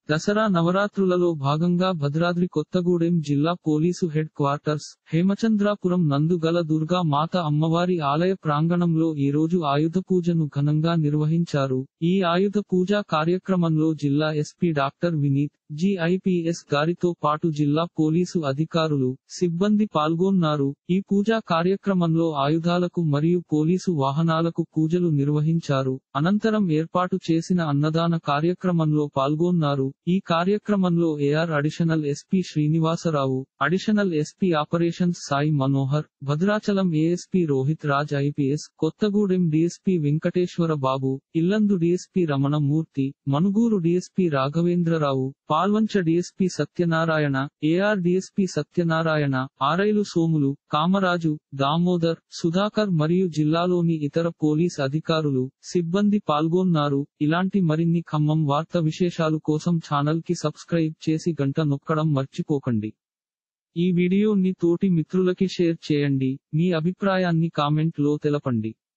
దసరా నవరాత్రులలో భాగంగా భద్రాద్రి కొత్తగూడెం జిల్లా పోలీసు హెడ్ క్వార్టర్స్ హేమచంద్రాపురం నందు గల దుర్గా మాత అమ్మవారి ఆలయ ప్రాంగణంలో ఈ రోజు ఆయుధ పూజను ఘనంగా నిర్వహించారు ఈ ఆయుధ పూజా కార్యక్రమంలో జిల్లా ఎస్పీ డాక్టర్ వినీత్ జిఐపిఎస్ గారితో పాటు జిల్లా పోలీసు అధికారులు సిబ్బంది పాల్గొన్నారు ఈ పూజా కార్యక్రమంలో ఆయుధాలకు మరియు పోలీసు వాహనాలకు పూజలు నిర్వహించారు అనంతరం ఏర్పాటు చేసిన అన్నదాన కార్యక్రమంలో పాల్గొన్నారు ఈ కార్యక్రమంలో AR additional SP Srinivasarao additional SP operations Sai Manohar Bhadrachalam ASP Rohit Raj IPS Kothagudem DSP Venkateswara Babu Yellandu DSP Ramanamurthy Manuguru DSP Raghavendrarao Palvancha DSP Satyanarayana AR DSP Satyanarayana ఆరైలు సోములు కామరాజు దామోదర్ సుధాకర్ మరియు జిల్లాలోని ఇతర పోలీస్ అధికారులు సిబ్బంది పాల్గొన్నారు ఇలాంటి మరిన్ని ఖమ్మం వార్త విశేషాలు కోసం ఛానల్ కి సబ్స్క్రైబ్ చేసి గంట నొక్కడం మర్చిపోకండి ఈ వీడియోని తోటి మిత్రులకి షేర్ చేయండి మీ అభిప్రాయాన్ని కామెంట్ లో తెలపండి